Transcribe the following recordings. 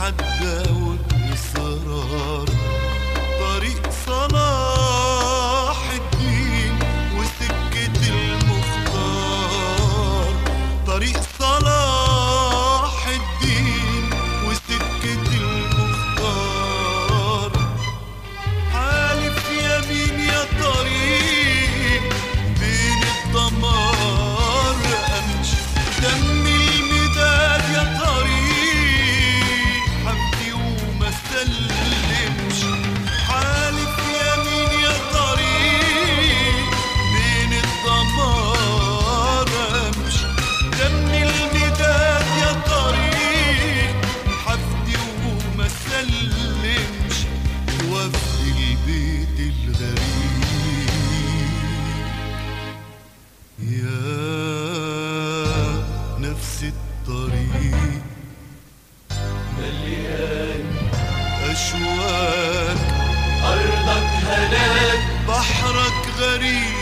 محدة وإصرار طريق صلاح الدين وسكة المختار طريق صلاح الدين وسكة المختار حالف يمين يا طريق بين الدمار امشي دم المداد يا طريق حبي وما سلمش حالف يمين يا طريق بين الدمار امشي دم المداد يا طريق حفدي وما سلمش وفي البيت الغريب يا نفس الطريق مليان أشواك أرضك هناك بحرك غريب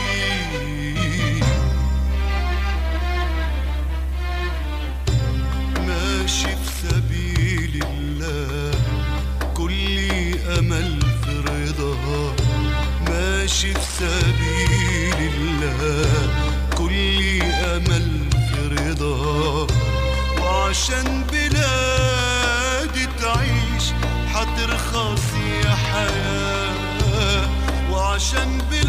ماشي في سبيل الله كل أمل في رضا ماشي في سبيل الله كل أمل في رضا وعشان بلادي تعيش حترخص يا حياة وعشان بلادي